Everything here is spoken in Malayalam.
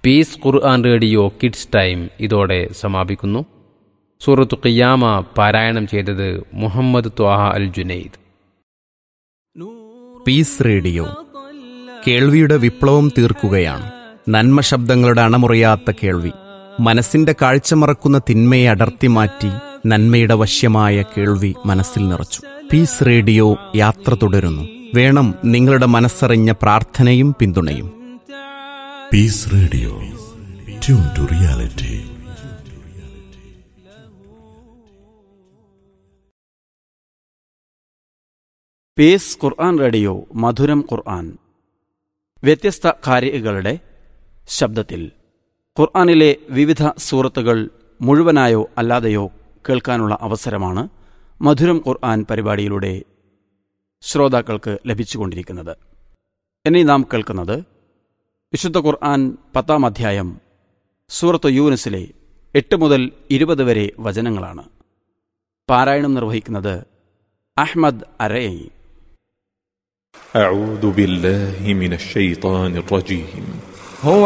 Piece Quran radio kids time ഇതോടെ സമാപിക്കുന്നു സൂറത്തു ഖിയാമ പാരായണം ചെയ്തത് മുഹമ്മദ് ത്വാഹ അൽ ജുനൈദ് പീസ് റേഡിയോ കേൾവിയുടെ വിപ്ലവം തീർക്കുകയാണ് നന്മ ശബ്ദങ്ങളുടെ അണമുറിയാത്ത കേൾവി മനസ്സിന്റെ കാഴ്ച മറക്കുന്ന തിന്മയെ അടർത്തി മാറ്റി നന്മയുടെ വശ്യമായ കേൾവി മനസ്സിൽ നിറച്ചു പീസ് റേഡിയോ യാത്ര തുടരുന്നു വേണം നിങ്ങളുടെ മനസ്സറിഞ്ഞ പ്രാർത്ഥനയും പിന്തുണയും Peace Radio. Tune to reality. Peace Quran radio മധുരം ഖുർആൻ വ്യത്യസ്ത കാര്യകളുടെ ശബ്ദത്തിൽ ഖുർആനിലെ വിവിധ സൂറത്തുകൾ മുഴുവനായോ അല്ലാതെയോ കേൾക്കാനുള്ള അവസരമാണ് മധുരം ഖുർആൻ പരിപാടിയിലൂടെ ശ്രോതാക്കൾക്ക് ലഭിച്ചുകൊണ്ടിരിക്കുന്നത് ഇനി നാം കേൾക്കുന്നത് വിശുദ്ധ ഖുർആൻ പത്താം അധ്യായം സൂറത്ത് യൂനിസിലെ എട്ട് മുതൽ ഇരുപത് വരെ വചനങ്ങളാണ് പാരായണം നിർവഹിക്കുന്നത് അഹ്മദ് അരൈ أعوذ بالله من الشيطان الرجيم